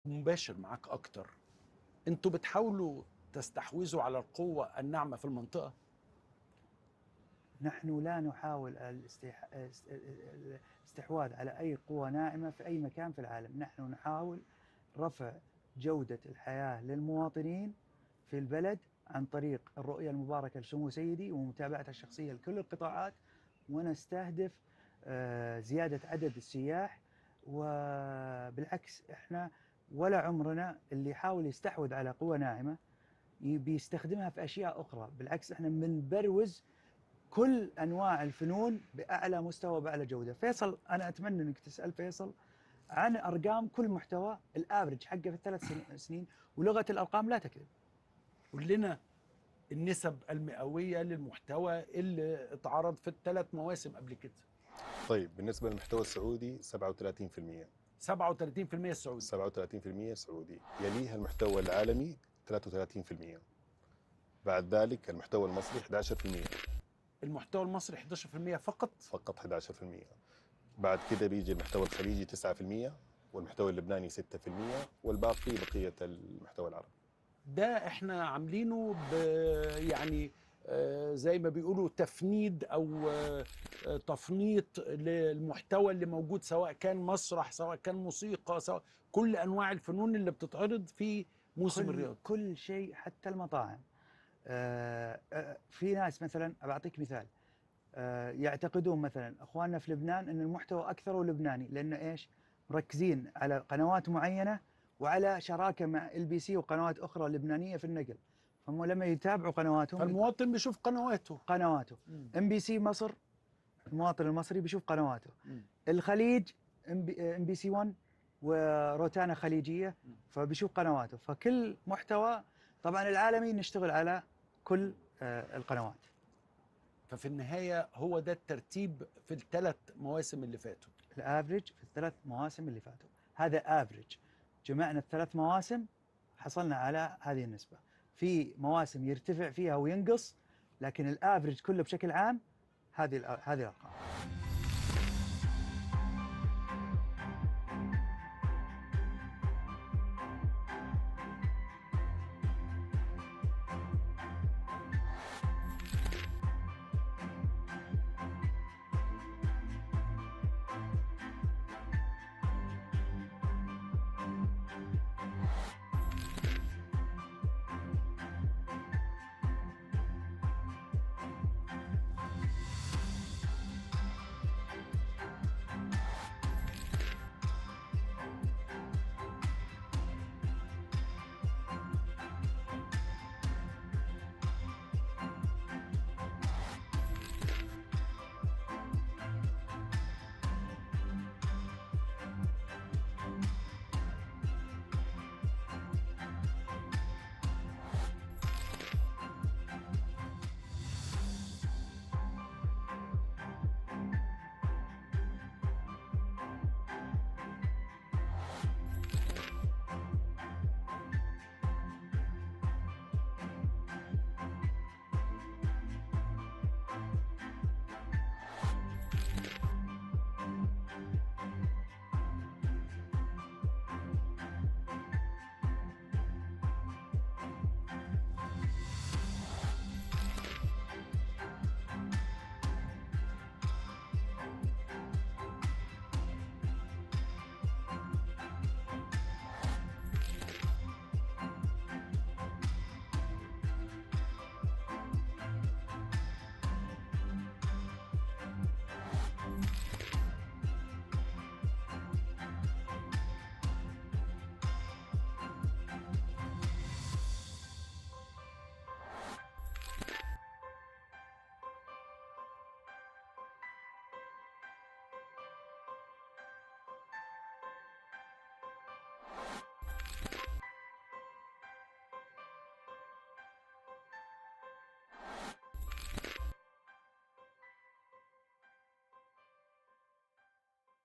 مباشر معاك اكتر انتوا بتحاولوا تستحوذوا على القوة الناعمة في المنطقة نحن لا نحاول الاستح... الاستحواذ على أي قوة ناعمة في أي مكان في العالم نحن نحاول رفع جودة الحياة للمواطنين في البلد عن طريق الرؤية المباركة لسمو سيدي ومتابعته الشخصية لكل القطاعات ونستهدف آه، زيادة عدد السياح وبالعكس احنا ولا عمرنا اللي يحاول يستحوذ على قوة ناعمة بيستخدمها في أشياء أخرى بالعكس احنا بنبروز كل أنواع الفنون بأعلى مستوى وبأعلى جودة فيصل أنا أتمنى أنك تسأل فيصل عن أرقام كل محتوى الافرج حقه في الثلاث سنين ولغة الأرقام لا تكذب قول لنا النسب المئوية للمحتوى اللي اتعرض في الثلاث مواسم قبل كده طيب بالنسبة للمحتوى السعودي 37% 37% السعودي 37% سعودي يليها المحتوى العالمي 33% بعد ذلك المحتوى المصري 11% المحتوى المصري 11% فقط فقط 11% بعد كده بيجي المحتوى الخليجي 9% والمحتوى اللبناني 6% والباقي بقية المحتوى العربي ده احنا عاملينه ب يعني آه، زي ما بيقولوا تفنيد او آه، تفنيط للمحتوى اللي موجود سواء كان مسرح سواء كان موسيقى سواء كل انواع الفنون اللي بتتعرض في موسم كل الرياض كل شيء حتى المطاعم آه، في ناس مثلا بعطيك مثال يعتقدون مثلا اخواننا في لبنان ان المحتوى اكثر لبناني لانه ايش؟ مركزين على قنوات معينه وعلى شراكه مع ال بي سي وقنوات اخرى لبنانيه في النقل هم لما يتابعوا قنواتهم فالمواطن بيشوف قنواته قنواته ام بي سي مصر المواطن المصري بيشوف قنواته مم. الخليج ام بي سي 1 وروتانا خليجيه فبيشوف قنواته فكل محتوى طبعا العالمي نشتغل على كل آه، القنوات ففي النهايه هو ده الترتيب في الثلاث مواسم اللي فاتوا الافريج في الثلاث مواسم اللي فاتوا هذا افريج جمعنا الثلاث مواسم حصلنا على هذه النسبه في مواسم يرتفع فيها وينقص لكن الافرج كله بشكل عام هذه هذه الارقام